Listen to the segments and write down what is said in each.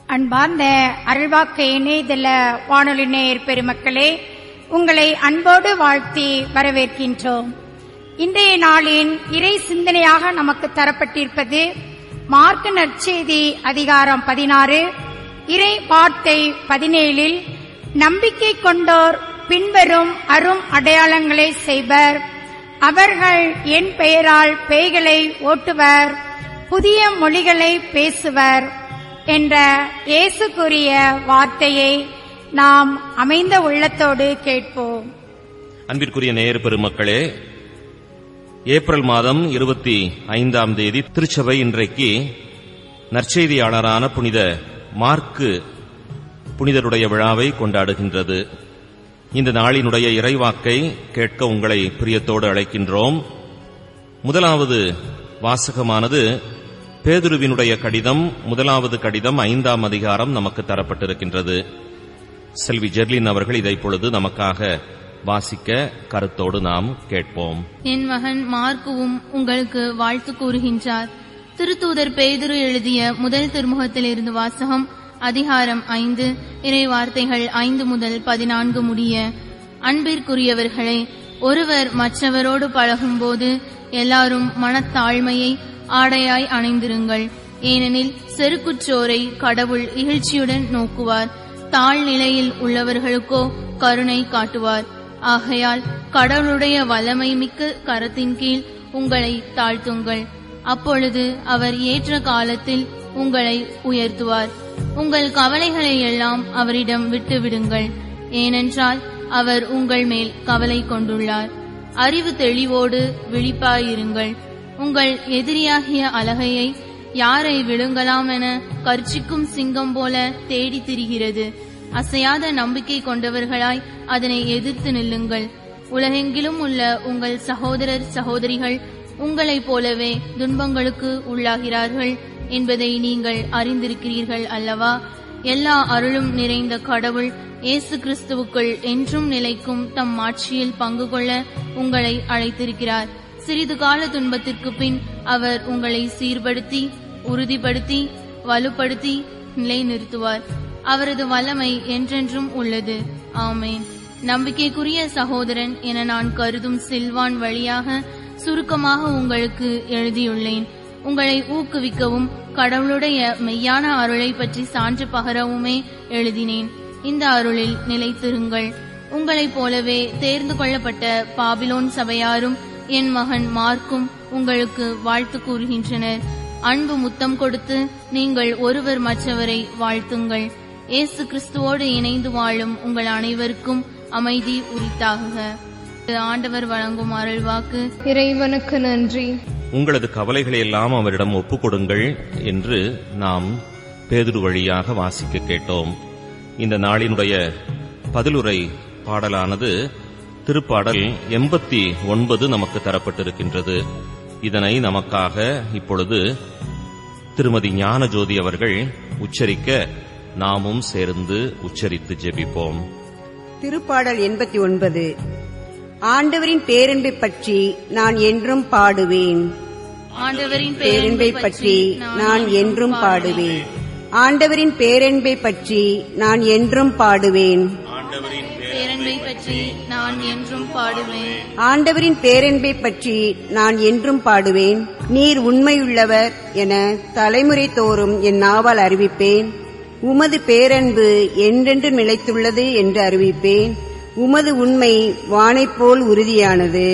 அன்பார்ந்த அருள்வாக்கு இணையதள வானொலி நேயர் பெருமக்களே உங்களை அன்போடு வாழ்த்தி வரவேற்கின்றோம் இன்றைய நாளின் இறை சிந்தனையாக நமக்கு தரப்பட்டிருப்பது மார்க்க நற்செய்தி அதிகாரம் பதினாறு இறை வார்த்தை பதினேழில் நம்பிக்கை கொண்டோர் பின்வரும் அரும் அடையாளங்களை செய்வர் அவர்கள் என் பெயரால் பேய்களை ஓட்டுவர் புதிய மொழிகளை பேசுவர் என்ற இயேசு கூறிய வார்த்தையை நாம் அமைந்த உள்ளத்தோடு கேட்போம் அன்பிற்குரிய நேயர் பெருமக்களே ஏப்ரல் மாதம் இருபத்தி ஐந்தாம் தேதி திருச்சபை இன்றைக்கு நற்செய்தியாளரான புனித மார்க்கு புனிதருடைய விழாவை கொண்டாடுகின்றது இந்த நாளினுடைய இறைவாக்கை கேட்க உங்களை பிரியத்தோடு அழைக்கின்றோம் முதலாவது வாசகமானது பேதுருவினுடைய கடிதம் முதலாவது கடிதம் ஐந்தாம் அதிகாரம் நமக்கு தரப்பட்டிருக்கின்றது செல்வி ஜெர்லின் அவர்கள் இதை பொழுது நமக்காக வாசிக்க கருத்தோடு நாம் கேட்போம் என் மகன் மார்க்குவும் உங்களுக்கு வாழ்த்து கூறுகின்றார் திருத்தூதர் பேதுரு எழுதிய முதல் திருமுகத்திலிருந்து வாசகம் அதிகாரம் ஐந்து இறை வார்த்தைகள் ஐந்து முதல் பதினான்கு முடிய அன்பிற்குரியவர்களே ஒருவர் மற்றவரோடு பழகும்போது எல்லாரும் மனத்தாழ்மையை ஆடையாய் அணிந்திருங்கள் ஏனெனில் செருக்குற்றோரை கடவுள் இகழ்ச்சியுடன் நோக்குவார் தாழ்நிலையில் உள்ளவர்களுக்கோ கருணை காட்டுவார் ஆகையால் கடவுளுடைய வல்லமை மிக்க கரத்தின் கீழ் உங்களை தாழ்த்துங்கள் அப்பொழுது அவர் ஏற்ற காலத்தில் உங்களை உயர்த்துவார் உங்கள் கவலைகளை எல்லாம் அவரிடம் விட்டுவிடுங்கள் ஏனென்றால் அவர் உங்கள் மேல் கவலை கொண்டுள்ளார் அறிவு தெளிவோடு விழிப்பாயிருங்கள் உங்கள் எதிரியாகிய அழகையை யாரை விழுங்கலாம் என கர்ச்சிக்கும் சிங்கம் போல தேடி திரிகிறது அசையாத நம்பிக்கை கொண்டவர்களாய் அதனை எதிர்த்து நில்லுங்கள் உலகெங்கிலும் உள்ள உங்கள் சகோதரர் சகோதரிகள் உங்களைப் போலவே துன்பங்களுக்கு உள்ளாகிறார்கள் என்பதை நீங்கள் அறிந்திருக்கிறீர்கள் அல்லவா எல்லா அருளும் நிறைந்த கடவுள் இயேசு கிறிஸ்துவுக்குள் என்றும் நிலைக்கும் தம் ஆட்சியில் பங்கு கொள்ள உங்களை அழைத்திருக்கிறார் சிறிது கால துன்பத்திற்கு பின் அவர் உங்களை சீர்படுத்தி உறுதிப்படுத்தி வலுப்படுத்தி நிலைநிறுத்துவார் அவரது வல்லமை என்றென்றும் உள்ளது ஆமேன் நம்பிக்கைக்குரிய சகோதரன் என நான் கருதும் சில்வான் வழியாக சுருக்கமாக உங்களுக்கு எழுதியுள்ளேன் உங்களை ஊக்குவிக்கவும் கடவுளுடைய மெய்யான அருளை பற்றி சான்று பகரவுமே எழுதினேன் இந்த அருளில் நிலைத்திருங்கள் உங்களைப் போலவே தேர்ந்து கொள்ளப்பட்ட பாபிலோன் சபையாரும் என் மகன் மார்க்கும் உங்களுக்கு வாழ்த்து கூறுகின்றனர் அன்பு முத்தம் கொடுத்து நீங்கள் ஒருவர் மற்றவரை வாழ்த்துங்கள் இயேசு கிறிஸ்துவோடு இணைந்து வாழும் உங்கள் அனைவருக்கும் அமைதி உரித்தாகுக ஆண்டவர் வழங்கும் அருள்வாக்கு இறைவனுக்கு நன்றி உங்களது கவலைகளை எல்லாம் அவரிடம் ஒப்புக் கொடுங்கள் என்று நாம் பேதுரு வழியாக வாசிக்க கேட்டோம் இந்த நாளினுடைய பதிலுரை பாடலானது திருப்பாடல் எண்பத்தி ஒன்பது நமக்கு தரப்பட்டிருக்கின்றது இதனை நமக்காக இப்பொழுது திருமதி ஞானஜோதி அவர்கள் உச்சரிக்க நாமும் சேர்ந்து உச்சரித்து ஜெபிப்போம் திருப்பாடல் எண்பத்தி ஒன்பது ஆண்டவரின் பேரன்பை பற்றி நான் என்றும் பாடுவேன் ஆண்டவரின் பேரன்பை பற்றி நான் என்றும் பாடுவேன் ஆண்டவரின் பேரன்பை பற்றி நான் என்றும் பாடுவேன் பேரன்பை பற்றி நான் என்றும் பாடுவேன் ஆண்டவரின் பேரன்பை பற்றி நான் என்றும் பாடுவேன் நீர் உண்மையுள்ளவர் என தலைமுறை தோறும் என் நாவால் அறிவிப்பேன் உமது பேரன்பு என்றென்று நிலைத்துள்ளது என்று அறிவிப்பேன் உமது உண்மை வானைப் போல் உறுதியானது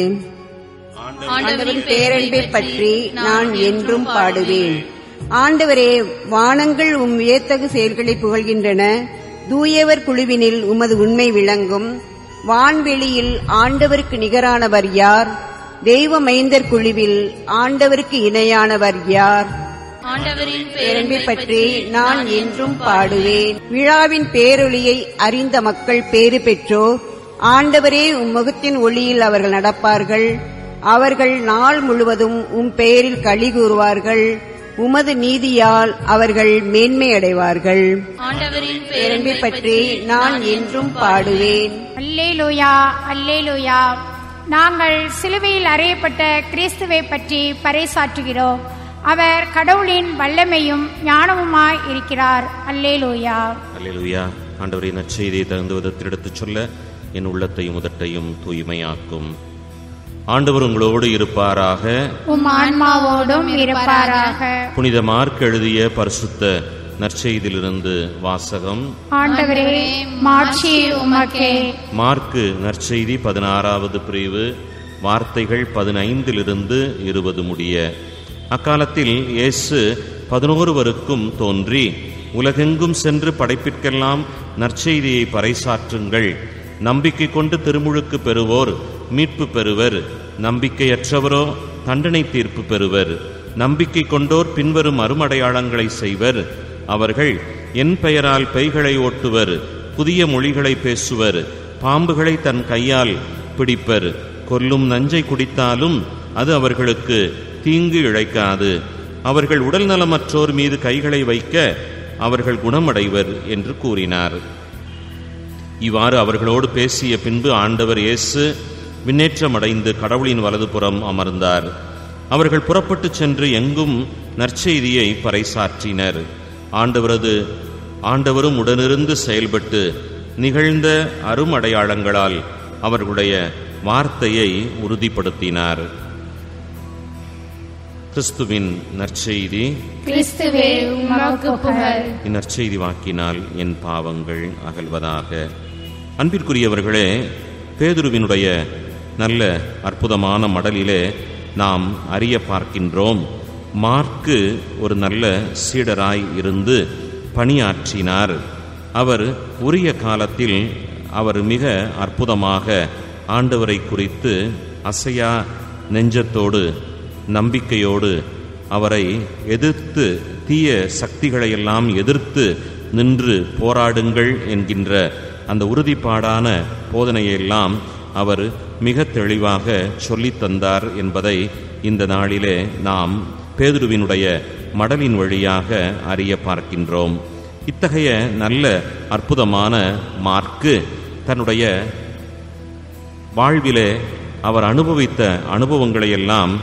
ஆண்டவரின் பேரன்பை பற்றி நான் என்றும் பாடுவேன் ஆண்டவரே வானங்கள் உம் வியத்தகு செயல்களை புகழ்கின்றன தூயவர் குழுவினில் உமது உண்மை விளங்கும் வான்வெளியில் ஆண்டவருக்கு நிகரானவர் யார் தெய்வ மைந்தர் குழுவில் ஆண்டவருக்கு இணையானவர் யார் ஆண்டவரின் பேரன்பை பற்றி நான் என்றும் பாடுவேன் விழாவின் பேரொளியை அறிந்த மக்கள் பேறு பெற்றோர் ஆண்டவரே உம் முகத்தின் ஒளியில் அவர்கள் நடப்பார்கள் அவர்கள் நாள் முழுவதும் உம் பெயரில் களி கூறுவார்கள் உமது நீதியால் அவர்கள் மேன்மை அடைவார்கள் ஆண்டவரின் பேரன்பை பற்றி நான் என்றும் பாடுவேன் அல்லேலூயா அல்லேலூயா நாங்கள் சிலுவையில் அறையப்பட்ட கிறிஸ்துவை பற்றி பறைசாற்றுகிறோம் அவர் கடவுளின் வல்லமையும் ஞானமுமாய் இருக்கிறார் அல்லேலூயா அல்லேலூயா ஆண்டவரை நற்செய்தியை தகுந்த விதத்தில் எடுத்துச் சொல்ல என் உள்ளத்தையும் உதட்டையும் தூய்மையாக்கும் ஆண்டவர் உங்களோடு இருப்பாராக உம் ஆன்மாவோடும் இருப்பாராக புனித மார்க் எழுதிய பரிசுத்த நற்செய்தியிலிருந்து வாசகம் ஆண்டவரே மாட்சி உமக்கே மார்க்கு நற்செய்தி பதினாறாவது பிரிவு வார்த்தைகள் பதினைந்திலிருந்து இருபது முடிய அக்காலத்தில் இயேசு பதினோருவருக்கும் தோன்றி உலகெங்கும் சென்று படைப்பிற்கெல்லாம் நற்செய்தியை பறைசாற்றுங்கள் நம்பிக்கை கொண்டு திருமுழுக்கு பெறுவோர் மீட்பு பெறுவர் நம்பிக்கையற்றவரோ தண்டனை தீர்ப்பு பெறுவர் நம்பிக்கை கொண்டோர் பின்வரும் அருமடையாளங்களை செய்வர் அவர்கள் என் பெயரால் பெய்களை ஓட்டுவர் புதிய மொழிகளை பேசுவர் பாம்புகளை தன் கையால் பிடிப்பர் கொல்லும் நஞ்சை குடித்தாலும் அது அவர்களுக்கு தீங்கு இழைக்காது அவர்கள் உடல் நலமற்றோர் மீது கைகளை வைக்க அவர்கள் குணமடைவர் என்று கூறினார் இவ்வாறு அவர்களோடு பேசிய பின்பு ஆண்டவர் இயேசு விண்ணேற்றமடைந்து கடவுளின் வலதுபுறம் அமர்ந்தார் அவர்கள் புறப்பட்டுச் சென்று எங்கும் நற்செய்தியை பறைசாற்றினர் ஆண்டவரது ஆண்டவரும் உடனிருந்து செயல்பட்டு நிகழ்ந்த அருமடையாளங்களால் அவர்களுடைய வார்த்தையை உறுதிப்படுத்தினார் கிறிஸ்துவின் நற்செய்தி கிறிஸ்துவே உமக்கு புகழ் இந்நற்செய்தி வாக்கினால் என் பாவங்கள் அகல்வதாக அன்பிற்குரியவர்களே பேதுருவினுடைய நல்ல அற்புதமான மடலிலே நாம் அறிய பார்க்கின்றோம் மார்க்கு ஒரு நல்ல சீடராய் இருந்து பணியாற்றினார் அவர் உரிய காலத்தில் அவர் மிக அற்புதமாக ஆண்டவரை குறித்து அசையா நெஞ்சத்தோடு நம்பிக்கையோடு அவரை எதிர்த்து தீய சக்திகளையெல்லாம் எதிர்த்து நின்று போராடுங்கள் என்கின்ற அந்த உறுதிப்பாடான போதனையெல்லாம் அவர் மிக தெளிவாக சொல்லித் தந்தார் என்பதை இந்த நாளிலே நாம் பேதுருவினுடைய மடலின் வழியாக அறிய பார்க்கின்றோம் இத்தகைய நல்ல அற்புதமான மார்க்கு தன்னுடைய வாழ்விலே அவர் அனுபவித்த அனுபவங்களையெல்லாம்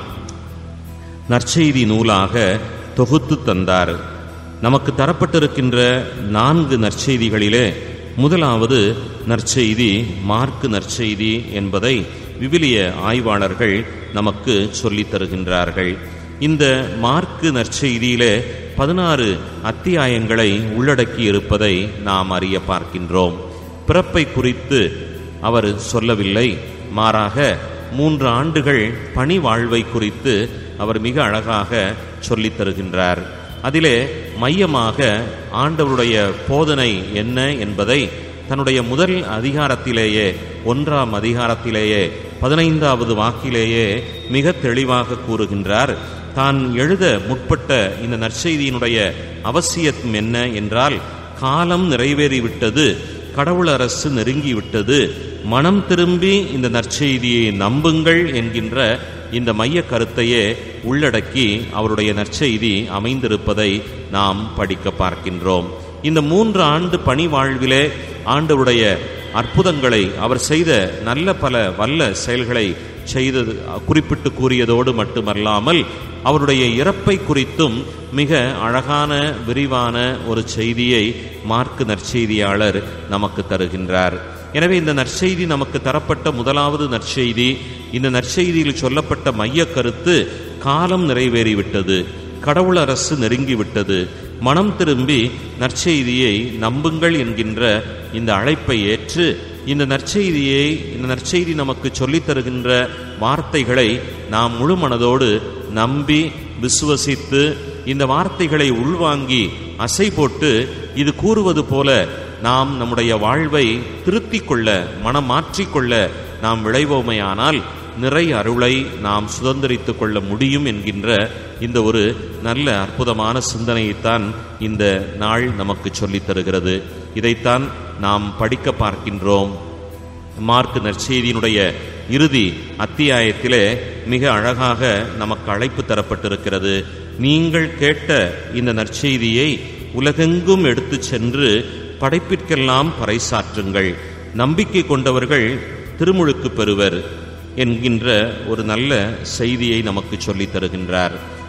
நற்செய்தி நூலாக தொகுத்து தந்தார் நமக்கு தரப்பட்டிருக்கின்ற நான்கு நற்செய்திகளிலே முதலாவது நற்செய்தி மார்க்கு நற்செய்தி என்பதை விவிலிய ஆய்வாளர்கள் நமக்கு சொல்லித் தருகின்றார்கள் இந்த மார்க்கு நற்செய்தியிலே பதினாறு அத்தியாயங்களை உள்ளடக்கி இருப்பதை நாம் அறிய பார்க்கின்றோம் பிறப்பை குறித்து அவர் சொல்லவில்லை மாறாக மூன்று ஆண்டுகள் பணி வாழ்வை குறித்து அவர் மிக அழகாக சொல்லித் தருகின்றார் அதிலே மையமாக ஆண்டவருடைய போதனை என்ன என்பதை தன்னுடைய முதல் அதிகாரத்திலேயே ஒன்றாம் அதிகாரத்திலேயே பதினைந்தாவது வாக்கிலேயே மிக தெளிவாக கூறுகின்றார் தான் எழுத முற்பட்ட இந்த நற்செய்தியினுடைய அவசியம் என்ன என்றால் காலம் நிறைவேறிவிட்டது கடவுள் அரசு நெருங்கிவிட்டது மனம் திரும்பி இந்த நற்செய்தியை நம்புங்கள் என்கின்ற இந்த மைய கருத்தையே உள்ளடக்கி அவருடைய நற்செய்தி அமைந்திருப்பதை நாம் படிக்க பார்க்கின்றோம் இந்த மூன்று ஆண்டு பணி வாழ்விலே ஆண்டவருடைய அற்புதங்களை அவர் செய்த நல்ல பல வல்ல செயல்களை செய்தது குறிப்பிட்டு கூறியதோடு மட்டுமல்லாமல் அவருடைய இறப்பை குறித்தும் மிக அழகான விரிவான ஒரு செய்தியை மார்க்கு நற்செய்தியாளர் நமக்கு தருகின்றார் எனவே இந்த நற்செய்தி நமக்கு தரப்பட்ட முதலாவது நற்செய்தி இந்த நற்செய்தியில் சொல்லப்பட்ட மைய கருத்து காலம் நிறைவேறிவிட்டது கடவுள் அரசு நெருங்கிவிட்டது மனம் திரும்பி நற்செய்தியை நம்புங்கள் என்கின்ற இந்த அழைப்பை ஏற்று இந்த நற்செய்தியை இந்த நற்செய்தி நமக்கு சொல்லித் தருகின்ற வார்த்தைகளை நாம் முழு மனதோடு நம்பி விசுவசித்து இந்த வார்த்தைகளை உள்வாங்கி அசை போட்டு இது கூறுவது போல நாம் நம்முடைய வாழ்வை திருத்திக் கொள்ள மனம் மாற்றிக்கொள்ள நாம் விளைவோமையானால் நிறை அருளை நாம் சுதந்திரித்துக் கொள்ள முடியும் என்கின்ற இந்த ஒரு நல்ல அற்புதமான சிந்தனையைத்தான் இந்த நாள் நமக்கு சொல்லித் தருகிறது இதைத்தான் நாம் படிக்க பார்க்கின்றோம் மார்க் நற்செய்தியினுடைய இறுதி அத்தியாயத்திலே மிக அழகாக நமக்கு அழைப்பு தரப்பட்டிருக்கிறது நீங்கள் கேட்ட இந்த நற்செய்தியை உலகெங்கும் எடுத்துச் சென்று படைப்பிற்கெல்லாம் பறைசாற்றுங்கள் நம்பிக்கை கொண்டவர்கள் திருமுழுக்கு பெறுவர் என்கின்ற ஒரு நல்ல செய்தியை நமக்கு சொல்லித் தருகின்றார்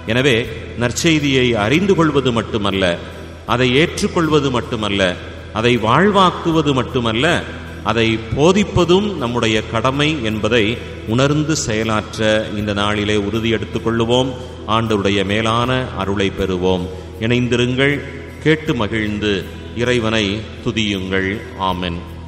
எனவே நற்செய்தியை அறிந்து கொள்வது மட்டுமல்ல அதை ஏற்றுக்கொள்வது மட்டுமல்ல அதை வாழ்வாக்குவது மட்டுமல்ல அதை போதிப்பதும் நம்முடைய கடமை என்பதை உணர்ந்து செயலாற்ற இந்த நாளிலே உறுதி எடுத்துக் கொள்ளுவோம் ஆண்டவருடைய மேலான அருளை பெறுவோம் இணைந்திருங்கள் கேட்டு மகிழ்ந்து இறைவனை துதியுங்கள் ஆமென்